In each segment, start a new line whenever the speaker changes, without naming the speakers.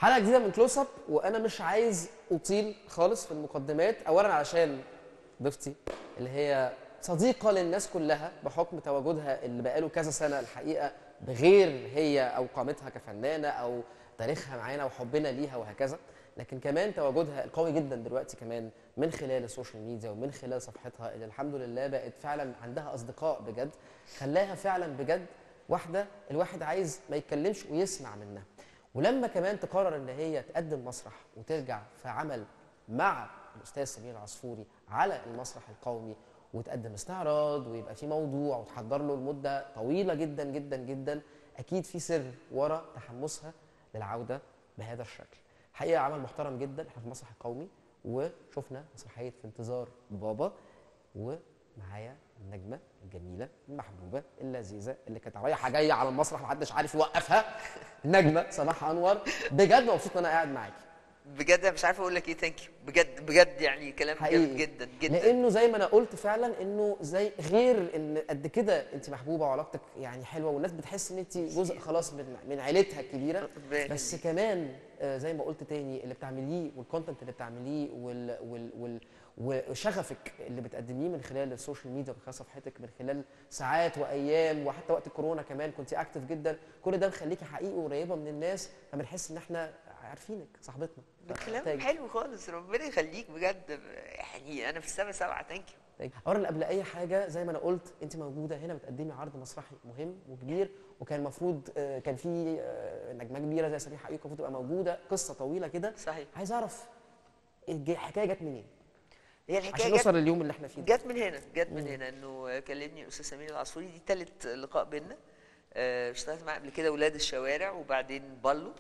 حلقه جديده من كلوز اب وانا مش عايز اطيل خالص في المقدمات اولا علشان ضيفتي اللي هي صديقه للناس كلها بحكم تواجدها اللي بقاله كذا سنه الحقيقه بغير هي او قامتها كفنانه او تاريخها معانا وحبنا ليها وهكذا لكن كمان تواجدها القوي جدا دلوقتي كمان من خلال السوشيال ميديا ومن خلال صفحتها اللي الحمد لله بقت فعلا عندها اصدقاء بجد خلاها فعلا بجد واحده الواحد عايز ما يتكلمش ويسمع منها ولما كمان تقرر ان هي تقدم مسرح وترجع في عمل مع الاستاذ سمير العصفوري على المسرح القومي وتقدم استعراض ويبقى في موضوع وتحضر له لمده طويله جدا جدا جدا اكيد في سر ورا تحمسها للعوده بهذا الشكل. حقيقه عمل محترم جدا احنا في المسرح القومي وشفنا مسرحيه في انتظار بابا ومعايا النجمه الجميله المحبوبه اللذيذه اللي كانت رايحه جايه على المسرح محدش عارف يوقفها نجمه سماح انور بجد مبسوط ان انا قاعد معاكي
بجد أنا مش عارف اقول لك ايه ثانك يو بجد بجد يعني كلام
حقيقي
جامد جدا جدا
لانه زي ما انا قلت فعلا انه زي غير ان قد كده انت محبوبه وعلاقتك يعني حلوه والناس بتحس ان انت جزء خلاص من من عيلتها الكبيره
ربنا
بس
يخليك.
كمان آه، زي ما قلت تاني اللي بتعمليه والكونتنت اللي بتعمليه وال وال وال وشغفك اللي بتقدميه من خلال السوشيال ميديا ومن خلال صفحتك من خلال ساعات وايام وحتى وقت الكورونا كمان كنت اكتف جدا كل ده مخليكي حقيقي قريبه من الناس فبنحس ان احنا عارفينك صاحبتنا
كلام
تاني.
حلو خالص ربنا يخليك بجد يعني انا في السما سبعه ثانك يو
اولا قبل اي حاجه زي ما انا قلت انت موجوده هنا بتقدمي عرض مسرحي مهم وكبير وكان المفروض آه، كان في آه، نجمه كبيره زي سميحه ايوب المفروض تبقى موجوده قصه طويله كده
صحيح
عايز اعرف الج- الحكايه جت منين
هي الحكايه
عشان
جت
نوصل لليوم اللي احنا فيه ده.
جت من هنا جت من هنا انه كلمني الاستاذ سمير العصفوري دي ثالث لقاء بينا آه، اشتغلت معاه قبل كده ولاد الشوارع وبعدين بالو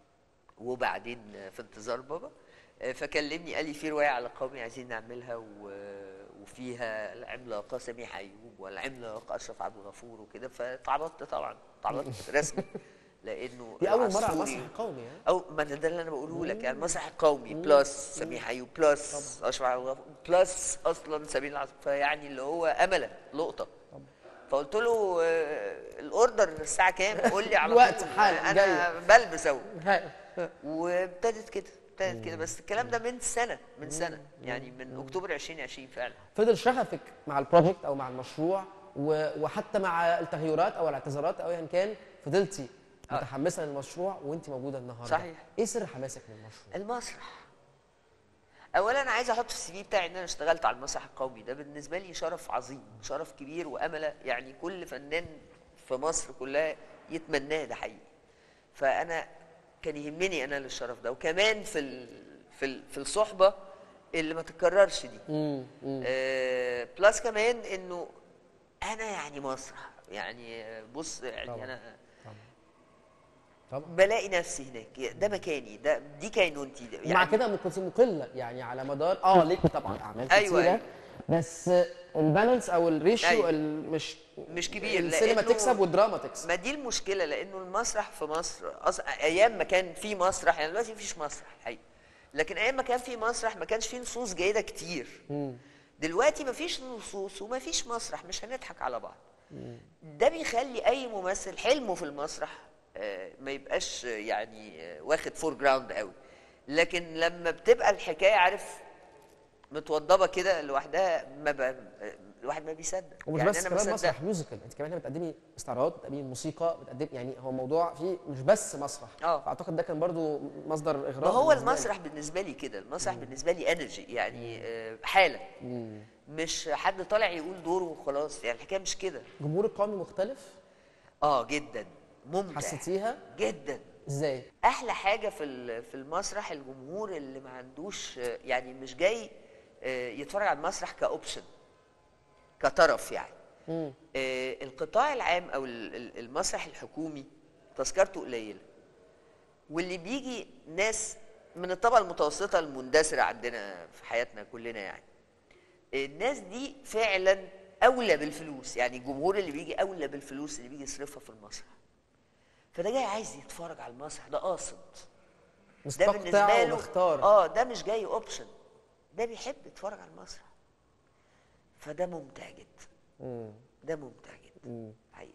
وبعدين في انتظار بابا آه، فكلمني قال لي في روايه على قومي عايزين نعملها و- وفيها العملاقه سميحه ايوب والعملاق اشرف عبد الغفور وكده فتعبطت طبعا تعبطت رسمي لانه
دي اول مره على
العصفوري-
المسرح القومي ها
او ما ده اللي انا بقوله لك يعني المسرح القومي بلس سميح ايوب بلس اشرف عبد الغفور بلس اصلا سمير العاصم فيعني اللي هو امله لقطه فقلت له آه، الاوردر الساعه كام قول لي على
الوقت
طول.
حالا،
انا بلبس اهو
ها.
وابتدت كده ابتدت كده بس الكلام ده من سنه من سنه يعني من اكتوبر 2020 فعلا
فضل شغفك مع البروجكت او مع المشروع و- وحتى مع التغيرات او الاعتذارات او ايا كان فضلتي
آه.
متحمسه للمشروع وانت موجوده النهارده
صحيح.
ايه سر حماسك للمشروع
المسرح اولا انا عايز احط في السي في بتاعي ان انا اشتغلت على المسرح القومي ده بالنسبه لي شرف عظيم شرف كبير وامله يعني كل فنان في مصر كلها يتمناه ده حقيقي فانا كان يهمني انا الشرف ده وكمان في ال... في ال... في الصحبه اللي ما تتكررش دي
امم
آه بلس كمان انه انا يعني مسرح يعني آه، بص يعني
طبعاً.
انا
طبعا
بلاقي نفسي هناك ده مكاني ده دي كينونتي ده
يعني مع كده ما كنت مقله يعني على مدار اه ليك طبعا اعمال
أيوة،
كتيره
أيوة.
بس البالانس او الريشيو
أيوة.
ال- مش
مش كبير،
السينما
لأنه-
تكسب والدراما تكسب
ما دي المشكله لانه المسرح في مصر أص... ايام ما كان في مسرح يعني دلوقتي مفيش مسرح حقيقي لكن ايام ما كان في مسرح ما كانش في نصوص جيده كتير دلوقتي مفيش نصوص ومفيش مسرح مش هنضحك على بعض ده بيخلي اي ممثل حلمه في المسرح آه، ما يبقاش آه، يعني آه، واخد فور جراوند قوي لكن لما بتبقى الحكايه عارف متوضبه كده لوحدها ما ب... الواحد ما بيصدق
ومش
يعني
بس
أنا
كمان
بصدق.
مسرح ميوزيكال انت كمان هنا بتقدمي استعراض بتقدمي موسيقى بتقدمي يعني هو موضوع فيه مش بس مسرح
آه.
فاعتقد ده كان برضو مصدر اغراء
ما هو
بالنسبة لي.
المسرح بالنسبه لي كده المسرح بالنسبه لي انرجي يعني آه، حاله مش حد طالع يقول دوره وخلاص يعني الحكايه مش كده
الجمهور القومي مختلف
اه جدا ممتع
حسيتيها
جدا
ازاي
احلى حاجه في ال- في المسرح الجمهور اللي ما عندوش آه، يعني مش جاي آه، يتفرج على المسرح كاوبشن كطرف يعني
مم.
آه، القطاع العام او ال- ال- المسرح الحكومي تذكرته قليله واللي بيجي ناس من الطبقه المتوسطه المندثره عندنا في حياتنا كلنا يعني الناس دي فعلا اولى بالفلوس يعني الجمهور اللي بيجي اولى بالفلوس اللي بيجي يصرفها في المسرح فده جاي عايز يتفرج على المسرح ده قاصد ده بالنسبه
مستقطع
له
ومختار
اه ده مش جاي اوبشن ده بيحب يتفرج على المسرح فده ممتع جدا
مم.
ده ممتع جدا
مم.
حقيقه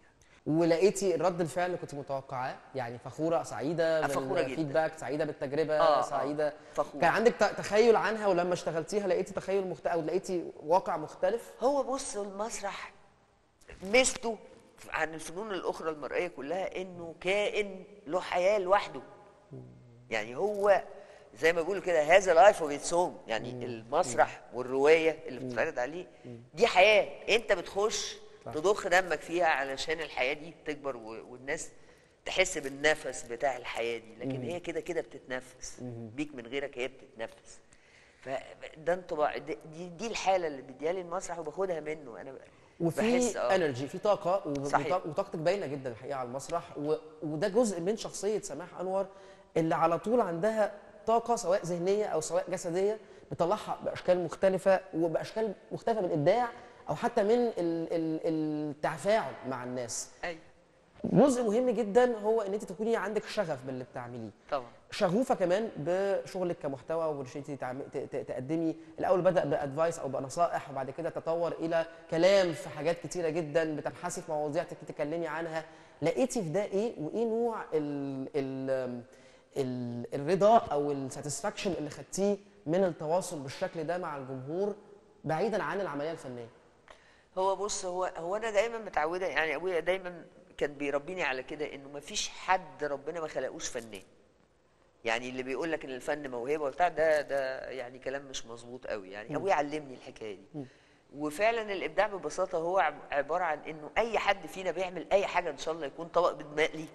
ولقيتي رد الفعل اللي كنت متوقعاه يعني فخوره سعيده
فخورة جداً.
بالفيدباك سعيده بالتجربه
آه، آه،
سعيده
فخورة.
كان عندك ت- تخيل عنها ولما اشتغلتيها لقيتي تخيل مختلف او لقيتي واقع مختلف
هو بص المسرح ميزته عن الفنون الاخرى المرئيه كلها انه كائن له حياه لوحده يعني هو زي ما بيقولوا كده هذا لايف اوف اتس هوم يعني المسرح والروايه اللي بتتعرض عليه دي حياه انت بتخش تضخ دمك فيها علشان الحياه دي تكبر و- والناس تحس بالنفس بتاع الحياه دي لكن هي كده كده بتتنفس بيك من غيرك هي بتتنفس فده انطباع دي, دي, دي الحاله اللي بيديها لي المسرح وباخدها منه انا ب-
وفي
بحس اه
انرجي في طاقه و-
صحيح.
وطاق- وطاقتك باينه جدا الحقيقه على المسرح و... وده جزء من شخصيه سماح انور اللي على طول عندها طاقه سواء ذهنيه او سواء جسديه بتطلعها باشكال مختلفه وباشكال مختلفه من الابداع او حتى من ال... ال... التفاعل مع الناس
ايوه
جزء مهم جدا هو ان انت تكوني عندك شغف باللي بتعمليه
طبعا
شغوفه كمان بشغلك كمحتوى وان انت تعم- ت- ت- تقدمي الاول بدا بادفايس او بنصائح وبعد كده تطور الى كلام في حاجات كتيره جدا بتبحثي في مواضيع تتكلمي عنها لقيتي في ده ايه وايه نوع ال ال ال الرضا او الساتسفاكشن اللي خدتيه من التواصل بالشكل ده مع الجمهور بعيدا عن العمليه الفنيه
هو بص هو هو انا دايما متعوده يعني ابويا دايما كان بيربيني على كده انه ما فيش حد ربنا ما خلقوش فنان يعني اللي بيقول لك ان الفن موهبه وبتاع ده ده يعني كلام مش مظبوط قوي يعني ابويا علمني الحكايه دي وفعلا الابداع ببساطه هو عب- عباره عن انه اي حد فينا بيعمل اي حاجه ان شاء الله يكون طبق بيض مقلي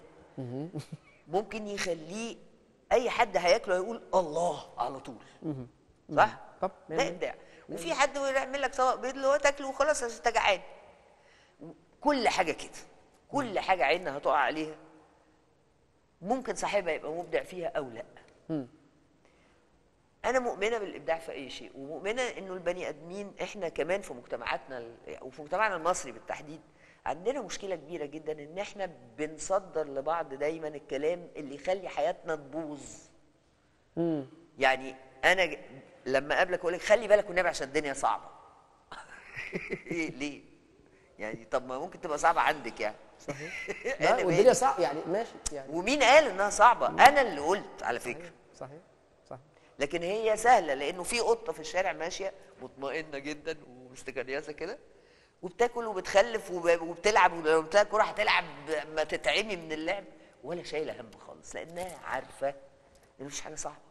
ممكن يخليه اي حد هياكله هيقول الله على طول صح؟
طب
ده ابداع وفي حد يعمل لك طبق بيض اللي هو تاكله وخلاص عشان انت جعان كل حاجه كده كل حاجه عيننا هتقع عليها ممكن صاحبها يبقى مبدع فيها او لا انا مؤمنه بالابداع في اي شيء ومؤمنه انه البني ادمين احنا كمان في مجتمعاتنا ال- وفي مجتمعنا المصري بالتحديد عندنا مشكله كبيره جدا ان احنا بنصدر لبعض دايما الكلام اللي يخلي حياتنا تبوظ يعني انا ج- لما اقابلك اقول لك خلي بالك والنبي عشان الدنيا صعبه ليه يعني طب ما ممكن تبقى صعبه عندك يعني
صحيح
أنا
لا
مالي.
والدنيا صعب يعني ماشي يعني
ومين قال انها صعبه انا اللي قلت على فكره
صحيح صحيح
لكن هي سهله لانه في قطه في الشارع ماشيه مطمئنه جدا ومستكريسه كده وبتاكل وبتخلف وب- وبتلعب ولو بتلاقي كوره هتلعب ما تتعمي من اللعب ولا شايله هم خالص لانها عارفه ان مفيش حاجه صعبه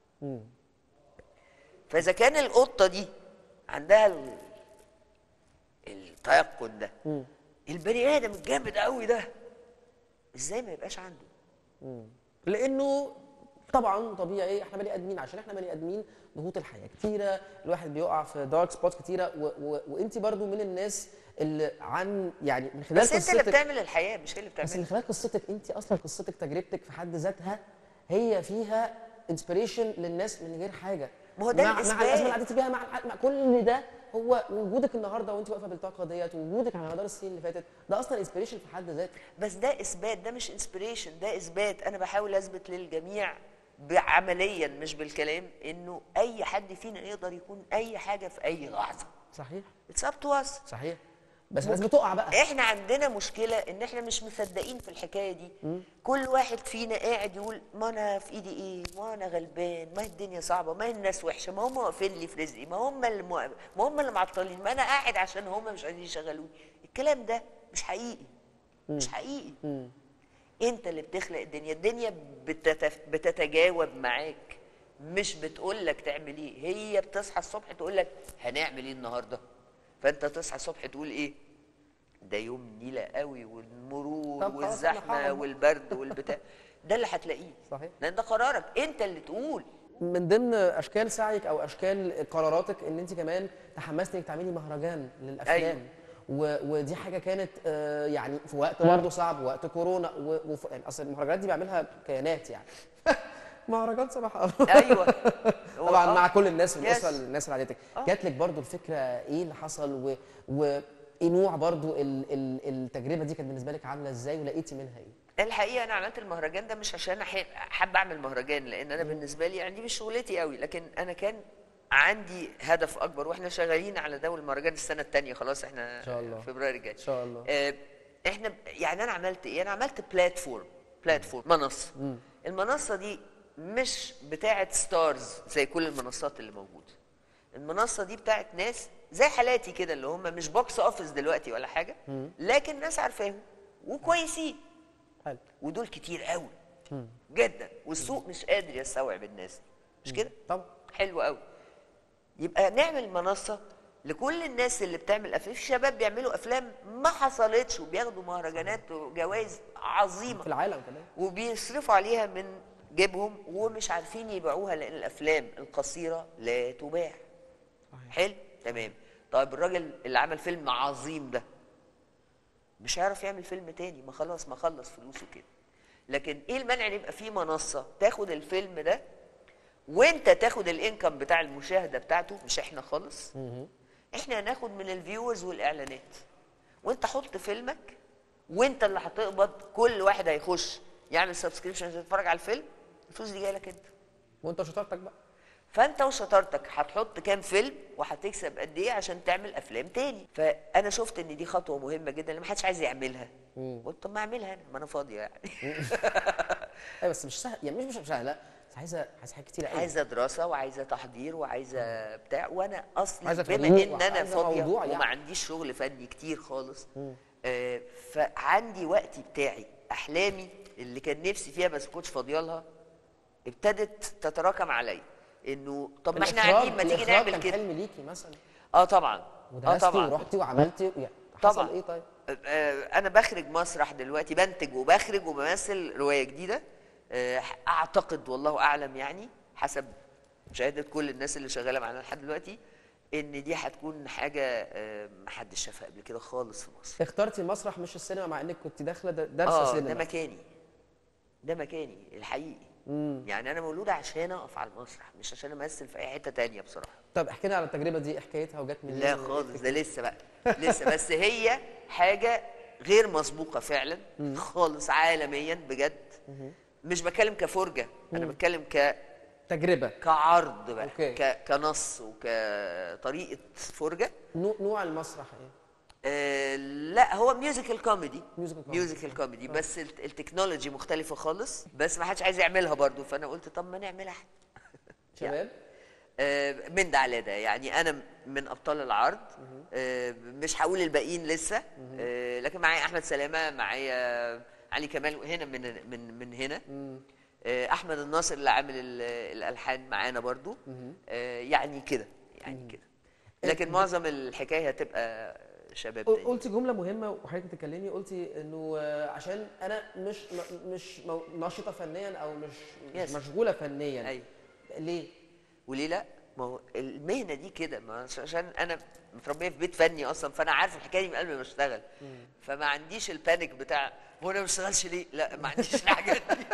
فاذا كان القطه دي عندها ال- التيقن ده البني ادم الجامد قوي ده ازاي ما يبقاش عنده
لانه طبعا طبيعي احنا بني ادمين عشان احنا بني ادمين ضغوط الحياه كتيره الواحد بيقع في دارك سبوت كتيره و... و... وانت برضو من الناس اللي عن يعني من خلال
بس انت اللي
قصتك
بتعمل الحياه مش هي اللي
بس من
بتعملها
خلال قصتك انت اصلا قصتك تجربتك في حد ذاتها هي فيها انسبيريشن للناس من غير حاجه
ما هو ده
مع, مع
الإثبات.
الازمه اللي عديتي بيها مع, الح- مع كل ده هو وجودك النهارده وانت واقفه بالطاقه ديت ووجودك على مدار السنين اللي فاتت ده اصلا انسبيريشن في حد ذاته
بس ده اثبات ده مش انسبيريشن ده اثبات انا بحاول اثبت للجميع عمليا مش بالكلام انه اي حد فينا يقدر يكون اي حاجه في اي لحظه
صحيح
اتس اب تو اس
صحيح بس الناس بتقع بقى
احنا عندنا مشكله ان احنا مش مصدقين في الحكايه دي كل واحد فينا قاعد يقول ما انا في ايدي ايه ما انا غلبان ما هي الدنيا صعبه ما هي الناس وحشه ما هم واقفين لي في رزقي ما هم اللي مو... ما هم اللي معطلين ما انا قاعد عشان هم مش عايزين يشغلوني الكلام ده مش حقيقي مش حقيقي انت اللي بتخلق الدنيا الدنيا بتتف... بتتجاوب معاك مش بتقول لك تعمل ايه هي بتصحى الصبح تقول لك هنعمل ايه النهارده فانت تصحى الصبح تقول ايه ده يوم نيلة قوي والمرور
طب خلاص أنا
والزحمه
هقعد.
والبرد والبتاع ده اللي هتلاقيه
صحيح.
لان ده قرارك انت اللي تقول
من ضمن اشكال سعيك او اشكال قراراتك ان انت كمان تحمستي انك تعملي مهرجان للافلام
أيوة.
و... ودي حاجه كانت آه، يعني في وقت برضه صعب وقت كورونا و... وف... يعني اصل المهرجانات دي بيعملها كيانات يعني مهرجان صباح الله
ايوه هو
طبعا
آه.
مع كل الناس
Yes.
والاسره الناس اللي عادتك جات لك برضو الفكره ايه اللي حصل و... و... ايه نوع برضو ال... ال... التجربه دي كانت بالنسبه لك عامله ازاي ولقيتي منها ايه
الحقيقه انا عملت المهرجان ده مش عشان أحب- حابه اعمل مهرجان لان انا بالنسبه لي يعني دي مش شغلتي قوي لكن انا كان عندي هدف اكبر واحنا شغالين على ده والمهرجان السنه الثانيه خلاص احنا
إن شاء الله.
فبراير الجاي
ان شاء الله
آه، احنا ب- يعني انا عملت ايه انا عملت بلاتفورم بلاتفورم منصه المنصه دي مش بتاعه ستارز زي كل المنصات اللي موجوده المنصه دي بتاعه ناس زي حالاتي كده اللي هم مش بوكس اوفيس دلوقتي ولا حاجه لكن ناس عارفاهم وكويسين
حلو
ودول كتير قوي جدا والسوق مش قادر يستوعب الناس دي مش كده
طبعا
حلو قوي يبقى نعمل منصه لكل الناس اللي بتعمل افلام في شباب بيعملوا افلام ما حصلتش وبياخدوا مهرجانات وجوائز عظيمه
في العالم كمان
وبيصرفوا عليها من جيبهم ومش عارفين يبيعوها لان الافلام القصيره لا تباع حلو تمام طيب الراجل اللي عمل فيلم عظيم ده مش هيعرف يعمل فيلم تاني ما خلاص ما خلص فلوسه كده لكن ايه المانع ان يبقى في منصه تاخد الفيلم ده وانت تاخد الانكم بتاع المشاهده بتاعته مش احنا خالص احنا هناخد من الفيورز والاعلانات وانت حط فيلمك وانت اللي هتقبض كل واحد هيخش يعمل سبسكريبشن عشان يتفرج على الفيلم الفلوس دي جايه لك انت
وانت شطارتك بقى
فانت وشطارتك هتحط كام فيلم وهتكسب قد ايه عشان تعمل افلام تاني فانا شفت ان دي خطوه مهمه جدا لان ما حدش عايز يعملها قلت طب ما اعملها انا ما انا فاضيه يعني
ايوه بس مش سهل يعني مش مش سهله بس عايزه عايزه حاجات كتير قوي
عايزه دراسه وعايزه تحضير وعايزه بتاع وانا اصلي
عايزة
بما
فنون
ان انا
وعايزة
فاضيه
موضوع
وما
يعني.
عنديش شغل فني كتير خالص آه فعندي وقتي بتاعي احلامي اللي كان نفسي فيها بس كنتش فاضيه لها ابتدت تتراكم عليا انه طب ما احنا
الإخراج-
قاعدين ما تيجي
الإخراج
نعمل
كان
كده
حلم ليكي مثلا
اه طبعا اه
ودرستي
طبعا
ورحتي وعملتي يعني حصل
طبعا
ايه طيب؟
آه، انا بخرج مسرح دلوقتي بنتج وبخرج وبمثل روايه جديده آه، اعتقد والله اعلم يعني حسب مشاهده كل الناس اللي شغاله معانا لحد دلوقتي ان دي هتكون حاجه آه، محدش شافها قبل كده خالص في مصر
اخترتي المسرح مش السينما مع انك كنت داخله د- دارسه
اه ده
سينما
مكاني ده مكاني الحقيقي يعني انا مولوده عشان اقف على المسرح مش عشان امثل في اي حته تانية بصراحه
طب احكي لنا على التجربه دي حكايتها وجت منين
لا خالص ده لسه بقى لسه بس هي حاجه غير مسبوقه فعلا خالص عالميا بجد مش بتكلم كفرجه انا بتكلم ك
تجربه
كعرض بقى
أوكي.
ك... كنص وكطريقه فرجه
نوع, نوع المسرح ايه؟
آه لا هو ميوزيكال كوميدي
ميوزيكال كوميدي.
ميوزيكال كوميدي بس الت- التكنولوجي مختلفه خالص بس ما حدش عايز يعملها برضو فانا قلت طب ما نعملها احنا
شباب
آه، من ده على ده يعني انا من ابطال العرض آه، مش هقول الباقيين لسه آه، لكن معايا احمد سلامه معايا علي كمال هنا من من من هنا آه، احمد الناصر اللي عامل ال- الالحان معانا برضو آه، يعني كده يعني كده لكن معظم الحكايه هتبقى شباب
قل-
تاني
قلتي جمله مهمه وحضرتك بتتكلمي قلتي انه آه، عشان انا مش م- مش مو- نشطه فنيا او مش مش
Yes.
مشغوله فنيا
أيوة.
ليه؟
وليه لا؟ ما هو المهنه دي كده ما عش- عشان انا متربيه في بيت فني اصلا فانا عارف الحكايه دي من قبل ما اشتغل فما عنديش البانيك بتاع هو انا ما بشتغلش ليه؟ لا ما عنديش الحاجات دي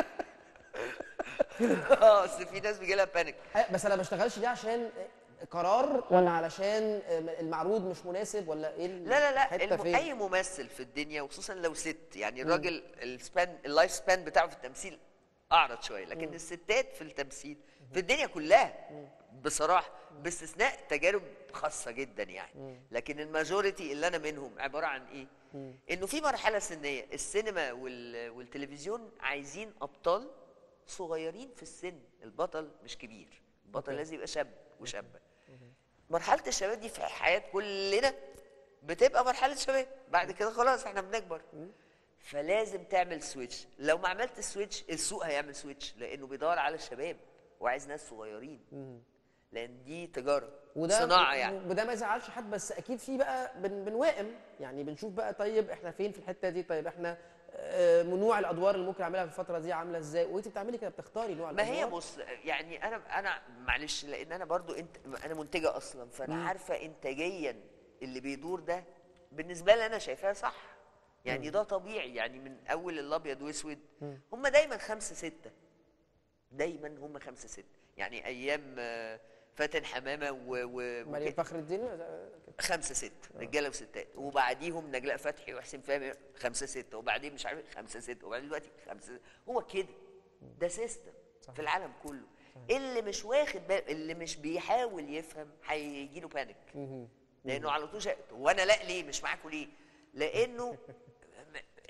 اه اصل في ناس بيجي لها بانيك
أي- بس انا ما بشتغلش ليه عشان قرار ولا علشان المعروض مش مناسب ولا ايه
لا لا لا
الحتة
الم...
فين؟
اي ممثل في الدنيا وخصوصا لو ست يعني الراجل السبان اللايف سبان بتاعه في التمثيل اعرض شويه لكن الستات في التمثيل في الدنيا كلها بصراحه باستثناء تجارب خاصه جدا يعني لكن الماجوريتي اللي انا منهم عباره عن ايه انه في مرحله سنيه السينما وال... والتلفزيون عايزين ابطال صغيرين في السن البطل مش كبير البطل لازم يبقى شاب وشابه مرحله الشباب دي في حياه كلنا بتبقى مرحله شباب بعد كده خلاص احنا بنكبر فلازم تعمل سويتش لو ما عملت سويتش السوق هيعمل سويتش لانه بيدور على الشباب وعايز ناس صغيرين لان دي تجاره
وده
صناعه يعني
وده ما يزعلش حد بس اكيد في بقى بن بنوائم يعني بنشوف بقى طيب احنا فين في الحته دي طيب احنا آه، نوع الادوار اللي ممكن اعملها في الفتره دي عامله ازاي وانت بتعملي كده بتختاري نوع
ما
الادوار
هي بص يعني انا انا معلش لان انا برضو انت انا منتجه اصلا فانا عارفه انتاجيا اللي بيدور ده بالنسبه لي انا شايفاه صح يعني ده طبيعي يعني من اول الابيض واسود هم دايما خمسه سته دايما هم خمسه سته يعني ايام آه، فاتن حمامه و, و...
مريم
وكده.
فخر الدين آه، كده.
خمسه ست رجاله وستات وبعديهم نجلاء فتحي وحسين فهمي خمسه سته وبعدين مش عارف خمسه سته وبعدين دلوقتي خمسه ستة. هو كده ده سيستم في العالم كله اللي مش واخد بال اللي مش بيحاول يفهم هيجي له بانيك لانه على طول شا... وانا لا ليه مش معاكم ليه لانه م-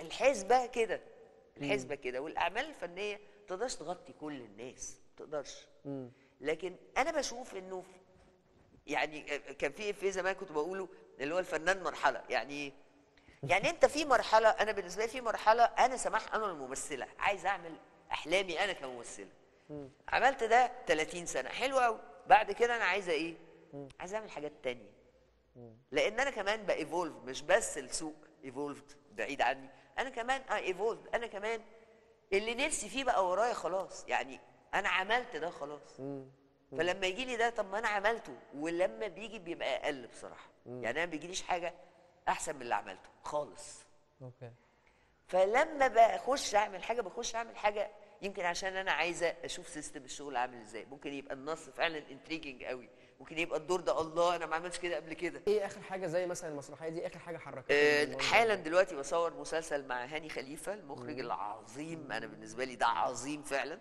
الحسبه كده الحسبه كده والاعمال الفنيه ما تقدرش تغطي كل الناس ما تقدرش لكن انا بشوف انه في- يعني كان في في زمان كنت بقوله اللي هو الفنان مرحله يعني ايه؟ يعني انت في مرحله انا بالنسبه لي في مرحله انا سماح انا الممثله عايز اعمل احلامي انا كممثله عملت ده 30 سنه حلو قوي بعد كده انا عايزه ايه عايز اعمل حاجات تانية لان انا كمان بايفولف مش بس السوق ايفولفد بعيد عني انا كمان اه ايفولفد انا كمان اللي نفسي فيه بقى ورايا خلاص يعني انا عملت ده خلاص فلما يجي لي ده طب ما انا عملته ولما بيجي بيبقى اقل بصراحه يعني انا ما بيجيليش حاجه احسن من اللي عملته خالص
اوكي
فلما بخش اعمل حاجه بخش اعمل حاجه يمكن عشان انا عايزه اشوف سيستم الشغل عامل ازاي ممكن يبقى النص فعلا انتريجنج قوي ممكن يبقى الدور ده الله انا ما عملتش كده قبل كده
ايه اخر حاجه زي مثلا المسرحيه دي اخر حاجه حركتك
آه، حالا دلوقتي بصور مسلسل مع هاني خليفه المخرج العظيم انا بالنسبه لي ده عظيم فعلا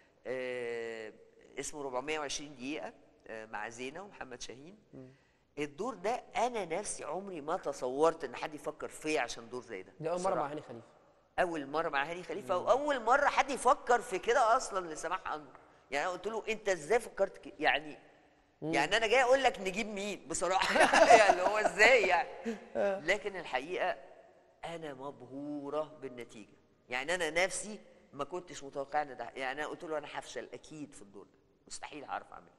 آه، اسمه 420 دقيقه آه، مع زينه ومحمد شاهين الدور ده انا نفسي عمري ما تصورت ان حد يفكر فيا عشان دور زي ده
دي اول مره مع
بصراحة.
هاني خليفه
اول مره مع هاني خليفه واول مره حد يفكر في كده اصلا لسماح انور يعني انا قلت له انت ازاي فكرت كده يعني يعني انا جاي اقول لك نجيب مين بصراحه يعني اللي هو ازاي يعني لكن الحقيقه انا مبهوره بالنتيجه يعني انا نفسي ما كنتش متوقع ان ده يعني انا قلت له انا هفشل اكيد في الدور ده مستحيل هعرف اعمله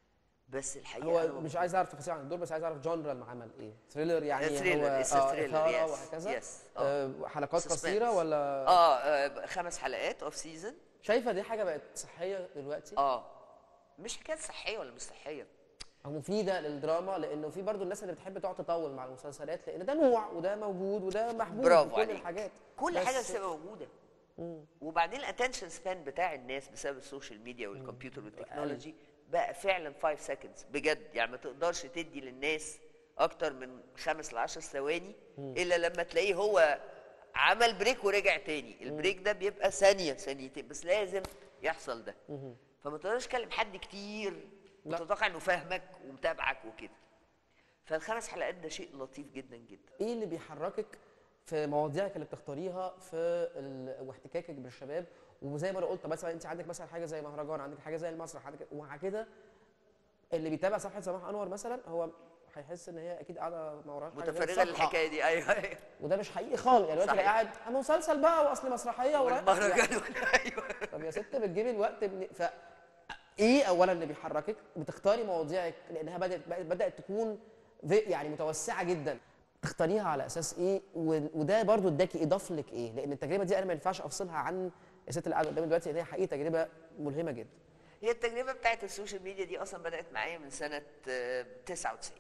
بس الحقيقه
هو
أنا
مش عايز اعرف تفاصيل عن الدور بس عايز اعرف جونرا العمل ايه ثريلر يعني
ثريلر،
هو
it's a
آه
thriller,
اثاره
yes,
وهكذا
yes. آه.
آه حلقات
Suspense.
قصيره ولا
اه آه، خمس حلقات اوف سيزون
شايفه دي حاجه بقت صحيه دلوقتي
اه مش حكايه صحيه ولا مش صحيه
او مفيده للدراما لانه في برضو الناس اللي بتحب تقعد تطول مع المسلسلات لان ده نوع وده موجود وده محبوب
برافو
كل
عليك
الحاجات
كل
بس-
حاجه بتبقى موجوده وبعدين الاتنشن سبان بتاع الناس بسبب السوشيال ميديا والكمبيوتر والتكنولوجي بقى فعلا 5 سكندز بجد يعني ما تقدرش تدي للناس اكتر من خمس ل 10 ثواني الا لما تلاقيه هو عمل بريك ورجع تاني البريك ده بيبقى ثانيه ثانيتين بس لازم يحصل ده فما تقدرش تكلم حد كتير
لا.
وتتوقع انه فاهمك ومتابعك وكده فالخمس حلقات ده شيء لطيف جدا جدا
ايه اللي بيحركك في مواضيعك اللي بتختاريها في ال... واحتكاكك بالشباب وزي ما انا قلت مثلا انت عندك مثلا حاجه زي مهرجان عندك حاجه زي المسرح عندك ومع كده اللي بيتابع صفحه سماح انور مثلا هو هيحس ان هي اكيد قاعده ما وراهاش حاجة غير
متفرغه
الصفحة.
للحكايه دي ايوه ايوه
وده مش حقيقي خالص يعني دلوقتي
صحيح.
قاعد أنا مسلسل بقى واصل مسرحيه ورايح-
والمهرجان ايوه
طب يا ست بتجيبي الوقت من ف ايه اولا اللي بيحركك بتختاري مواضيعك لانها بدات بدات تكون في- يعني متوسعه جدا تختاريها على اساس ايه و- وده برضو اداكي اضاف لك ايه لان التجربه دي انا ما ينفعش افصلها عن الست اللي قاعده قدامي دلوقتي لان هي حقيقي تجربه ملهمه جدا
هي التجربه بتاعت السوشيال ميديا دي اصلا بدات معايا من سنه آه، 99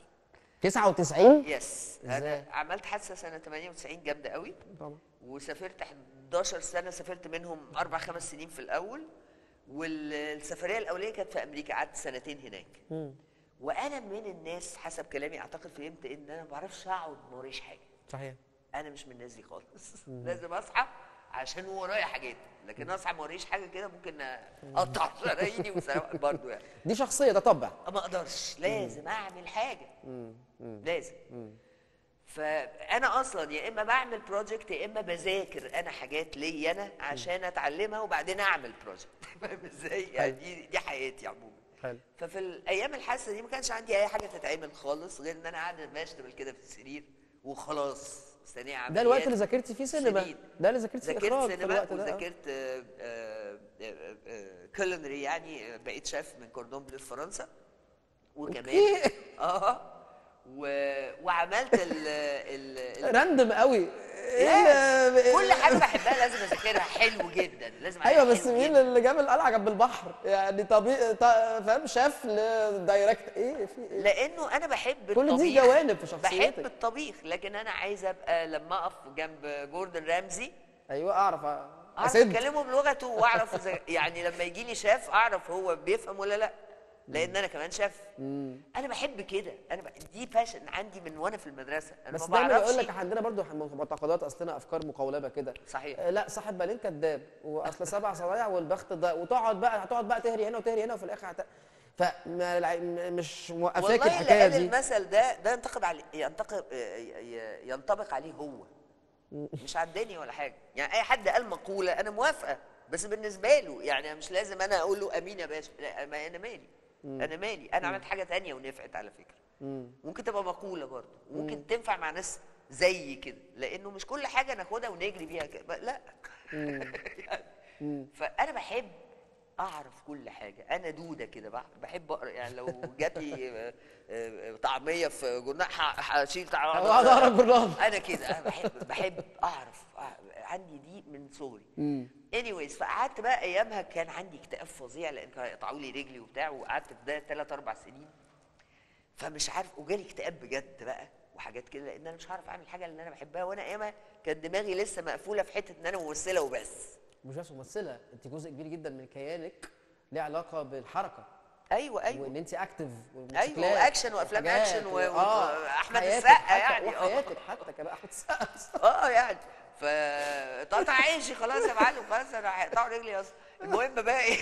99
يس
إزاي؟
انا عملت حادثه سنه 98 جامده قوي
طبعا
وسافرت 11 سنه سافرت منهم اربع خمس سنين في الاول والسفريه الاوليه كانت في امريكا قعدت سنتين هناك وانا من الناس حسب كلامي اعتقد فهمت ان انا ما بعرفش اقعد ما وريش حاجه
صحيح
انا مش من الناس دي خالص لازم اصحى عشان ورايا حاجات لكن اصحى ما وريش حاجه كده ممكن اقطع شراييني وسواء برضه يعني
دي شخصيه ده طبع
ما اقدرش لازم اعمل حاجه لازم فانا اصلا يا اما بعمل بروجكت يا اما بذاكر انا حاجات ليا انا عشان اتعلمها وبعدين اعمل بروجكت فاهم ازاي يعني دي دي حياتي عموما
حلو
ففي الايام الحاسه دي ما كانش عندي اي حاجه تتعمل خالص غير ان انا قاعد بشتغل كده في السرير وخلاص مستنيه عمليات
ده الوقت اللي ذاكرتي فيه سينما
سنين.
ده اللي ذاكرتي فيه
ذاكرت
اخراج في
سينما
الوقت ده آه.
وذاكرت كولينري يعني آه، بقيت شيف من كوردون بلو في فرنسا وكمان
أوكي.
اه و... وعملت ال ال, ال...
راندم قوي
Yes. كل حاجه بحبها لازم اذاكرها حلو جدا لازم
ايوه
أعملها
بس
حلو
مين
جداً.
اللي جاب القلعه جنب البحر يعني طبيعي ط- فاهم شاف لدايركت ايه في ايه
لانه انا بحب
كل دي
الطبيخ
جوانب في
بحب
شخصيتك
الطبيخ لكن انا عايزه ابقى لما اقف جنب جوردن رامزي
ايوه اعرف
اعرف
اسد
اكلمه بلغته واعرف إذا- يعني لما يجي لي شاف اعرف هو بيفهم ولا لا لان انا كمان شاف انا بحب كده انا ب... دي باشن عندي من وانا في المدرسه انا
بس
ما
دايما
بعرفش
يقول لك عندنا برضو معتقدات اصلنا افكار مقولبه كده
صحيح.
آه، لا صاحب بالين كذاب واصل سبع صنايع والبخت ضايع وتقعد بقى هتقعد بقى تهري هنا وتهري هنا وفي الاخر هت... فما الع- م- مش موقفاك
والله اللي
الحكايه
قال
دي
المثل ده ده ينطبق عليه ينطبق ينطبق عليه هو مش عداني ولا حاجه يعني اي حد قال مقوله انا موافقه بس بالنسبه له يعني مش لازم انا اقول له امين يا باشا لا ما انا مالي انا مالي انا عملت حاجه تانية ونفعت على فكره ممكن تبقى مقوله برضه ممكن تنفع مع ناس زي كده لانه مش كل حاجه ناخدها ونجري بيها كده لا يعني فانا بحب اعرف كل حاجه انا دوده كده بح- بحب اقرا يعني لو جات لي آه، آه، طعميه في جرنال ح- هشيل طعميه
اقعد اقرا الجرنان
انا كده انا بحب بحب اعرف أع- عندي دي من صغري anyways فقعدت بقى ايامها كان عندي اكتئاب فظيع لان كانوا يقطعوا لي رجلي وبتاع وقعدت في ده ثلاث اربع سنين فمش عارف وجالي اكتئاب بجد بقى وحاجات كده لان انا مش عارف اعمل حاجه اللي انا بحبها وانا ايامها كان دماغي لسه مقفوله في حته ان انا ممثله وبس
مش بس ممثله انت جزء كبير جدا من كيانك ليه علاقه بالحركه
ايوه ايوه
وان انت اكتف
ايوه واكشن وافلام اكشن و-
آه،
واحمد
حياتك
السقا
حتى-
يعني آه.
وحياتك حتى كمان احمد السقا
اه يعني فقطع عيشي خلاص يا معلم خلاص انا هيقطعوا رجلي اصلا المهم بقى ايه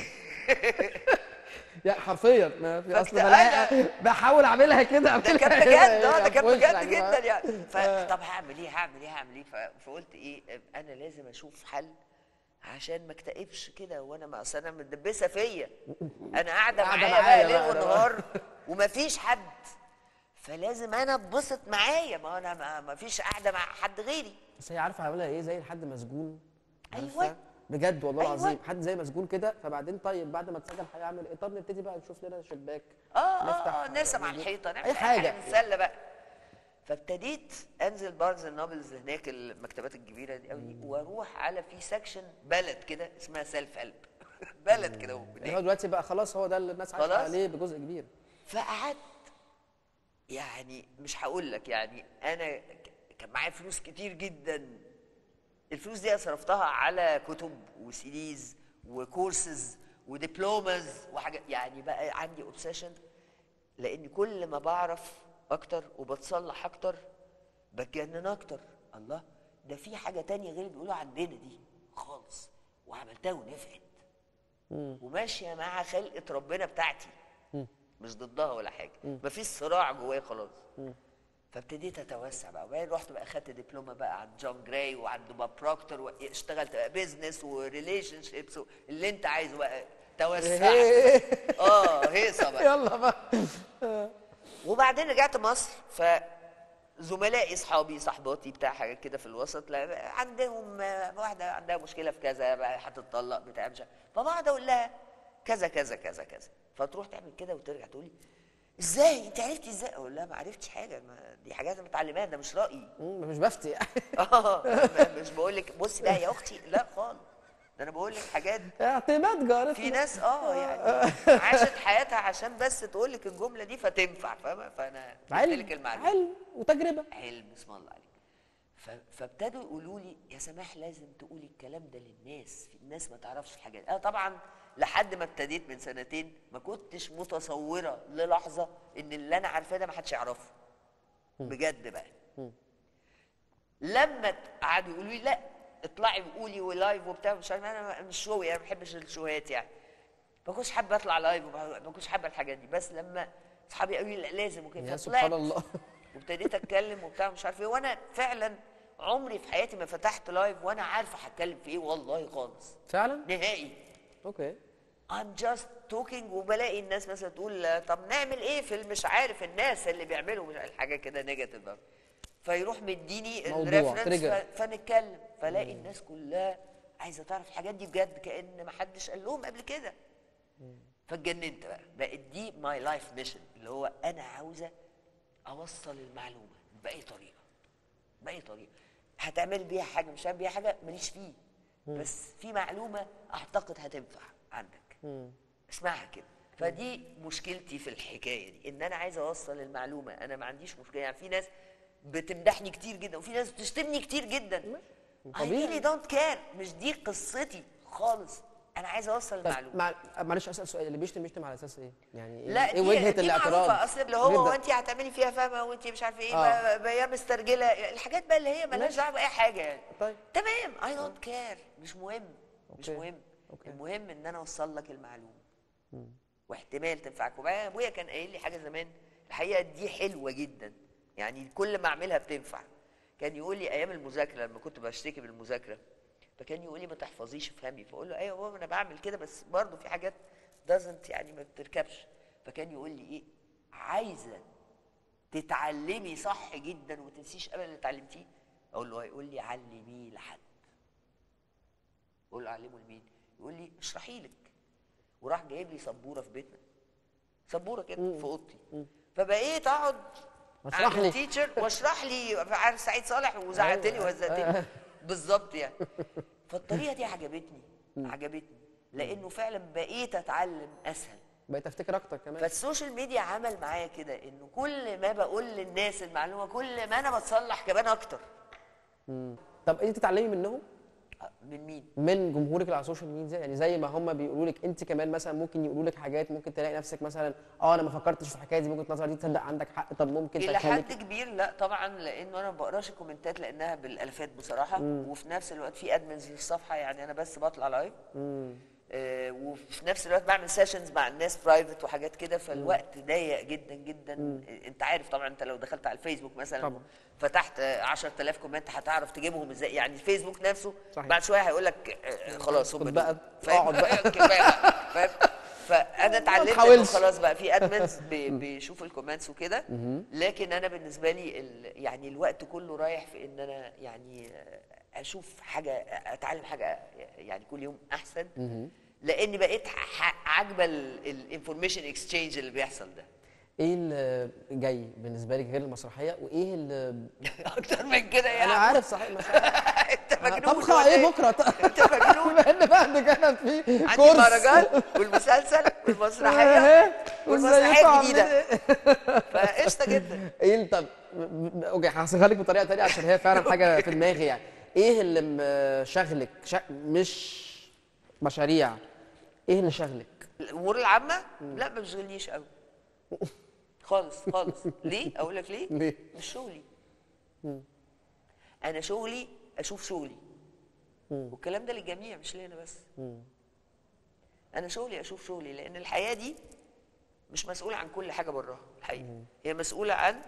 يعني حرفيا ما في اصل
فبت-
بلاقي بحاول اعملها كده
ده
اعملها
كان
كده،
بجد اه
هي
ده كان
في وشك
بجد
بقى.
جدا يعني فطب هعمل ايه هعمل ايه هعمل ايه ف- فقلت ايه انا لازم اشوف حل عشان ما اكتئبش كده وانا ما اصل انا متدبسه فيا انا قاعده
قاعدة
معايا
معايا
بقى ليل
بقى أنا
ونهار ومفيش حد فلازم انا اتبسط معايا ما انا ما- ما فيش قاعده مع حد غيري
بس هي عارفه عاملها ايه زي حد مسجون
أيوة.
عارفة؟ بجد والله
أيوة.
العظيم حد زي مسجون كده فبعدين طيب بعد ما اتسجن هيعمل ايه طب نبتدي بقى نشوف لنا شباك
اه
نفتح
اه اه نرسم على
نجيب-
الحيطه نعمل
اي حاجه
نتسلى بقى فابتديت انزل بارز النوبلز هناك المكتبات الكبيره دي قوي واروح على في سكشن بلد كده اسمها سيلف هيلب بلد كده
يعني هو دلوقتي بقى خلاص هو ده اللي الناس عايشه
خلاص.
عليه بجزء كبير
فقعدت يعني مش هقول لك يعني انا ك- كان معايا فلوس كتير جدا الفلوس دي صرفتها على كتب وسيريز وكورسز ودبلومز وحاجات يعني بقى عندي اوبسيشن لان كل ما بعرف اكتر وبتصلح اكتر بتجنن اكتر الله ده في حاجه تانية غير اللي بيقولوا عندنا دي خالص وعملتها ونفعت وماشيه مع خلقه ربنا بتاعتي مش ضدها ولا حاجه مفيش صراع جوايا خلاص فابتديت اتوسع بقى وبعدين رحت بقى خدت دبلومه بقى عند جون جراي وعند باب بروكتور واشتغلت بقى بيزنس وريليشن شيبس اللي انت عايزه بقى توسعت اه هيصه بقى
يلا بقى
وبعدين رجعت مصر فزملائي اصحابي صاحباتي بتاع حاجات كده في الوسط لا عندهم آه، واحده عندها مشكله في كذا بقى هتتطلق بتاع مش عارف. فبقعد اقول لها كذا كذا كذا كذا فتروح تعمل كده وترجع تقول لي ازاي انت عرفتي ازاي اقول لها ما عرفتش حاجه ما دي حاجات أنا متعلماها ده مش رايي
مم، مش بفتي يعني
اه ما- مش بقول لك بصي بقى يا اختي لا خالص ده انا بقول لك حاجات
اعتماد جارتنا
في ناس اه يعني عاشت حياتها عشان بس تقول لك الجمله دي فتنفع فاهمه فانا قلت لك
علم
المعلومه
علم وتجربه
علم اسم الله عليك ف- فابتدوا يقولوا لي يا سماح لازم تقولي الكلام ده للناس في الناس ما تعرفش الحاجات انا طبعا لحد ما ابتديت من سنتين ما كنتش متصوره للحظه ان اللي انا عارفاه ده ما حدش يعرفه بجد بقى لما قعدوا يقولوا لي لا اطلعي وقولي ولايف وبتاع مش عارف انا مش شوي انا ما بحبش الشوهات يعني ما كنتش حابه اطلع لايف وما ما كنتش حابه الحاجات دي بس لما اصحابي قالوا لي لا لازم وكده
يا
فطلعت
سبحان الله
وابتديت اتكلم وبتاع مش عارف ايه وانا فعلا عمري في حياتي ما فتحت لايف وانا عارفه هتكلم في ايه والله خالص
فعلا
نهائي
اوكي
I'm just talking وبلاقي الناس مثلا تقول طب نعمل ايه في مش عارف الناس اللي بيعملوا مش عارف حاجه كده نيجاتيف بقى. فيروح مديني
موضوع،
الريفرنس
trigger.
ف- فنتكلم فلاقي الناس كلها عايزه تعرف الحاجات دي بجد كان ما حدش قال لهم قبل كده فاتجننت بقى بقت دي ماي لايف ميشن اللي هو انا عاوزه اوصل المعلومه باي طريقه باي طريقه هتعمل بيها حاجه مش هعمل بيها حاجه ماليش فيه بس في معلومه اعتقد هتنفع عندك اسمعها كده فدي مشكلتي في الحكايه دي ان انا عايز اوصل المعلومه انا ما عنديش مشكله يعني في ناس بتمدحني كتير جدا وفي ناس بتشتمني كتير جدا I
طبيعي.
really don't care مش دي قصتي خالص انا عايز اوصل
طب
المعلومه
مع... معلش اسال سؤال اللي بيشتم بيشتم على اساس ايه؟ يعني ايه,
لا
إيه
دي
وجهه
دي
الاعتراض؟
معروفه اصل اللي هو
جداً.
وانت هتعملي فيها فاهمه وانت مش عارفه ايه
آه.
بقى- بقى يا مسترجله الحاجات بقى اللي هي مالهاش
ماشي.
دعوه باي حاجه يعني
طيب.
تمام اي دونت كير مش مهم مش
أوكي.
مهم
أوكي.
المهم ان انا اوصل لك المعلومه واحتمال تنفعك وبعدين ابويا كان قايل لي حاجه زمان الحقيقه دي حلوه جدا يعني كل ما اعملها بتنفع كان يقول لي ايام المذاكره لما كنت بشتكي بالمذاكره فكان يقول لي ما تحفظيش افهمي فاقول له ايوه بابا انا بعمل كده بس برضه في حاجات دازنت يعني ما بتركبش فكان يقول لي ايه عايزه تتعلمي صح جدا وما تنسيش ابدا اللي اتعلمتيه اقول له يقول لي علميه لحد اقول له اعلمه لمين يقول لي اشرحي لك وراح جايب لي سبوره في بيتنا سبوره كده في اوضتي فبقيت اقعد
اشرح
عند
لي.
التيتشر واشرح لي عارف سعيد صالح وزعقتني
أيوة.
وهزقتني بالظبط يعني فالطريقه دي عجبتني عجبتني لانه فعلا بقيت اتعلم اسهل
بقيت افتكر اكتر كمان
فالسوشيال ميديا عمل معايا كده انه كل ما بقول للناس المعلومه كل ما انا بتصلح كمان اكتر
طب انت تتعلمي منهم
من مين
من جمهورك اللي على السوشيال ميديا يعني زي ما هم بيقولوا لك انت كمان مثلا ممكن يقولوا لك حاجات ممكن تلاقي نفسك مثلا اه انا ما فكرتش في الحكايه دي ممكن نظري دي تصدق عندك حق طب ممكن
الى
تخليك
حد كبير لا طبعا لانه انا ما بقراش الكومنتات لانها بالالافات بصراحه وفي نفس الوقت في ادمنز للصفحه يعني انا بس بطلع لايف آه وفي نفس الوقت بعمل سيشنز مع الناس برايفت وحاجات كده فالوقت ضيق جدا جدا انت عارف طبعا انت لو دخلت على الفيسبوك مثلا
طبعا.
فتحت آه، 10000 كومنت هتعرف تجيبهم ازاي يعني الفيسبوك نفسه
صحيح.
بعد شويه هيقول لك آه، خلاص هم
خد
دول.
بقى،
فاهم؟
اقعد بقى.
كفايه بقى فاهم فانا اتعلمت انه
تحاولش.
خلاص بقى في ادمنز بيشوفوا الكومنتس وكده لكن انا بالنسبه لي ال- يعني الوقت كله رايح في ان انا يعني اشوف حاجه اتعلم حاجه يعني كل يوم احسن لاني بقيت ح- عاجبه الانفورميشن اكسشينج اللي بيحصل ده
ايه اللي جاي بالنسبه لك غير المسرحيه وايه اللي
اكتر من كده
انا
يعني
عارف صحيح مش
انت مجنون
طبخه
ولا
ايه بكره
انت مجنون
بما ان بعد كده في
عندي
كورس
مهرجان والمسلسل والمسرحيه
اهي،
والمسرحيه
وازيكم
الجديده
عاملين
فقشطه جدا
ايه طب م- م- اوكي هحسبها لك بطريقه تانية عشان هي فعلا حاجه في دماغي يعني ايه اللي م- شغلك شا... مش مشاريع ايه اللي شغلك
الامور العامه لا ما بيشغلنيش قوي خالص خالص ليه اقول لك ليه
ليه؟
مش شغلي انا شغلي اشوف شغلي والكلام ده للجميع مش لي انا بس انا شغلي اشوف شغلي لان الحياه دي مش مسؤوله عن كل حاجه براها الحقيقه هي مسؤوله عن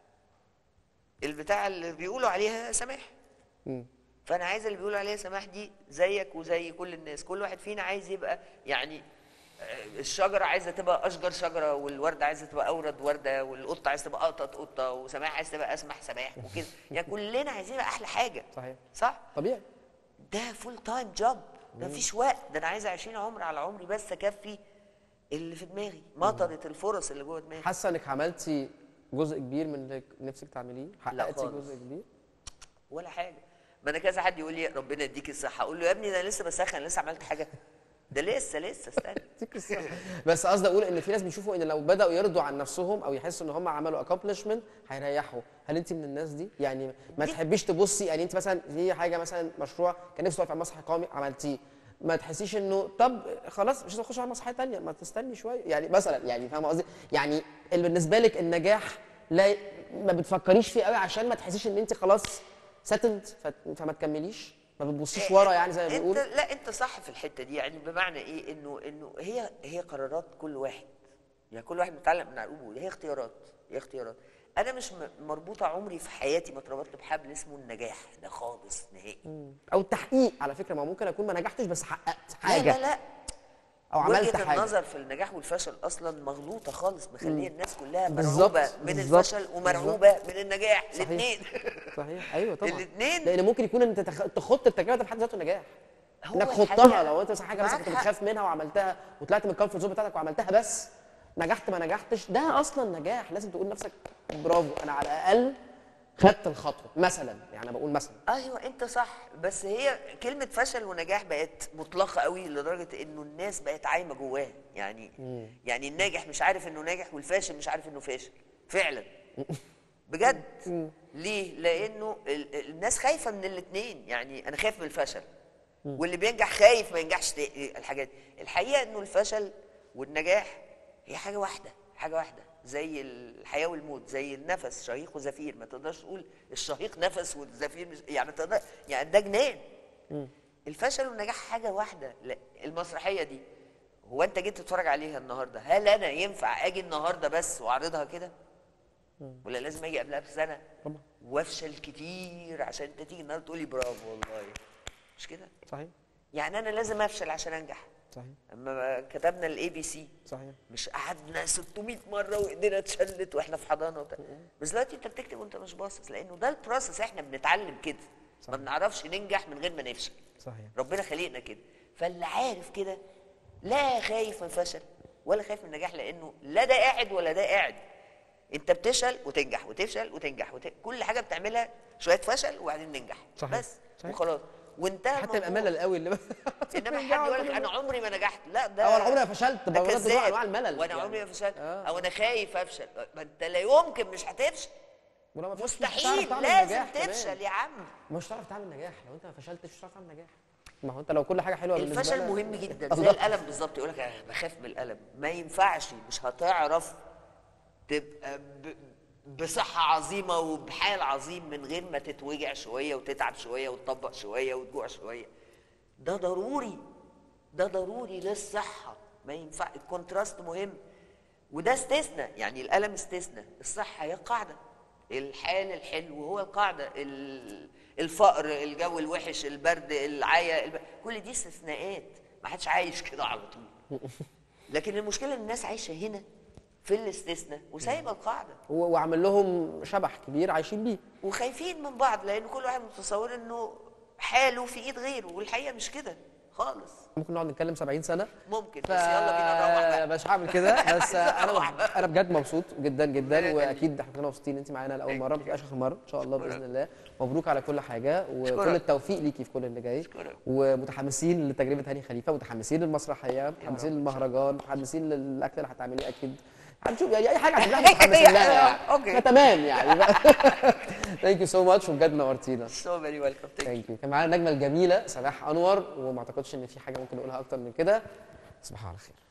البتاع اللي بيقولوا عليها سماح فانا عايز اللي بيقولوا عليها سماح دي زيك وزي كل الناس كل واحد فينا عايز يبقى يعني آه، الشجره عايزه تبقى اشجر شجره والورده عايزه تبقى اورد ورده والقطه عايزه تبقى اقطط قطه وسماح عايزه تبقى اسمح سماح وكده يعني كلنا عايزين نبقى احلى حاجه
صحيح
صح
طبيعي
ده فول تايم جوب ده مفيش وقت ده انا عايز 20 عمر على عمري بس اكفي اللي في دماغي مطره الفرص اللي جوه دماغي
حاسه انك عملتي جزء كبير من اللي نفسك تعمليه حققتي
خالص.
جزء كبير
ولا حاجه ما انا كذا حد يقول لي ربنا يديك الصحه اقول له يا ابني ده أنا لسه بسخن لسه عملت حاجه ده لسه لسه استنى
يديك الصحة. بس قصدي اقول ان في ناس بيشوفوا ان لو بداوا يرضوا عن نفسهم او يحسوا ان هم عملوا اكومبلشمنت هيريحوا هل انت من الناس دي يعني ما
دي-
تحبيش تبصي يعني انت مثلا في حاجه مثلا مشروع كان نفسه واقف على مسرح قومي عملتيه ما تحسيش انه طب خلاص مش هتخش على مسرحيه تانية ما تستني شويه يعني مثلا يعني فاهم قصدي يعني اللي بالنسبه لك النجاح لا ما بتفكريش فيه قوي عشان ما تحسيش ان انت خلاص ساتند فما تكمليش ما بتبصيش ورا يعني زي ما
انت
بيقولوا
لا انت صح في الحته دي يعني بمعنى ايه انه انه هي هي قرارات كل واحد يعني كل واحد متعلق من عقوبه هي اختيارات هي اختيارات انا مش م- مربوطه عمري في حياتي ما اتربطت بحبل اسمه النجاح ده خالص نهائي
او التحقيق على فكره ما هو ممكن اكون ما نجحتش بس حققت حاجه
لا لا لا
او عملت
وجهه
حاجه
النظر في النجاح والفشل اصلا مغلوطه خالص مخليه الناس كلها
بالظبط،
مرعوبه من
بالظبط،
الفشل ومرعوبه من النجاح
صحيح.
الاثنين
صحيح ايوه طبعا
الاتنين.
لان ممكن يكون انت تخ... تخط التجربه ده في حد ذاته نجاح
هو
انك
الحقيقة
خضتها لو انت مثلا حاجه مثلا
معاك
كنت
حق.
بتخاف منها وعملتها وطلعت من الكومفورت زون بتاعتك وعملتها بس نجحت ما نجحتش ده اصلا نجاح لازم تقول لنفسك برافو انا على الاقل خدت الخطوه مثلا يعني انا بقول مثلا
ايوه انت صح بس هي كلمه فشل ونجاح بقت مطلقه قوي لدرجه انه الناس بقت عايمه جواها يعني يعني الناجح مش عارف انه ناجح والفاشل مش عارف انه فاشل فعلا بجد ليه لانه ال- ال- الناس خايفه من الاثنين يعني انا خايف من الفشل واللي بينجح خايف ما ينجحش تا- الحاجات دي. الحقيقه انه الفشل والنجاح هي حاجه واحده حاجه واحده زي الحياه والموت زي النفس شهيق وزفير ما تقدرش تقول الشهيق نفس والزفير مش يعني تقدر يعني ده جنان الفشل والنجاح حاجه واحده لا المسرحيه دي هو انت جيت تتفرج عليها النهارده هل انا ينفع اجي النهارده بس واعرضها كده ولا لازم اجي قبلها بسنه
طبعا
وافشل كتير عشان انت تيجي النهارده تقولي برافو والله مش كده
صحيح
يعني انا لازم افشل عشان انجح
صحيح
اما كتبنا الاي بي سي
صحيح
مش قعدنا 600 مره وايدينا اتشلت واحنا في حضانه وبتاع بس دلوقتي انت بتكتب وانت مش باصص لانه ده البروسس احنا بنتعلم كده ما
صحيح.
بنعرفش ننجح من غير ما نفشل
صحيح
ربنا خلقنا كده فاللي عارف كده لا خايف من الفشل ولا خايف من النجاح لانه لا ده قاعد ولا ده قاعد انت بتفشل وتنجح وتفشل وتنجح وت... كل حاجه بتعملها شويه فشل وبعدين ننجح
صحيح.
بس
صحيح.
وخلاص وانتهى
حتى يبقى
الموضوع.
ملل قوي اللي
انما حد يقول لك انا عمري ما نجحت لا ده
أو أنا عمري ما فشلت،
ده
بقى ده نوع
كذاب.
أنواع الملل
وانا
يعني.
عمري ما فشلت
آه.
او انا خايف افشل ما انت لا يمكن مش هتفشل
ولو ما فشلتش مش هتعرف
مستحيل
تعمل
لازم
نجاح كمان.
تفشل يا عم
مش هتعرف تعمل نجاح لو انت ما فشلتش مش هتعرف تعمل نجاح ما هو انت لو كل حاجه حلوه بالنسبه
الفشل
لك-
مهم جدا زي
الله.
الالم بالظبط يقول لك انا بخاف من الالم ما ينفعش مش هتعرف تبقى ب... بصحة عظيمة وبحال عظيم من غير ما تتوجع شوية وتتعب شوية وتطبق شوية وتجوع شوية ده ضروري ده ضروري للصحة ما ينفع الكونتراست مهم وده استثناء يعني الألم استثناء الصحة هي قاعدة الحال الحلو هو القاعدة ال- الفقر الجو الوحش البرد العيا الب... كل دي استثناءات ما حدش عايش كده على طول لكن المشكلة ان الناس عايشة هنا في الاستثناء وسايبة القاعدة
و- وعامل لهم شبح كبير عايشين بيه
وخايفين من بعض لان كل واحد متصور انه حاله في ايد غيره والحقيقة مش كده خالص
ممكن نقعد نتكلم 70 سنه
ممكن
ف...
بس يلا بينا نروح بقى
مش هعمل كده بس
نروح
انا
بقى.
انا بجد مبسوط جدا جدا
ربنا
واكيد احنا كنا مبسوطين ان انت معانا لاول مره ما تبقاش اخر مره ان شاء الله باذن الله مبروك على كل حاجه وكل
أشكرك.
التوفيق ليكي في كل اللي جاي
أشكرك.
ومتحمسين لتجربه هاني خليفه متحمسين للمسرحيه متحمسين للمهرجان متحمسين للاكل اللي هتعمليه اكيد هنشوف يعني اي حاجه هتعملها متحمسين لها يعني
أوكي.
تمام يعني ثانك يو سو ماتش وبجد نورتينا
so very welcome thank you
ثانك يو كان معانا النجمه الجميله سماح انور وما اعتقدش ان في حاجه ممكن نقولها اكتر من كده تصبحوا على خير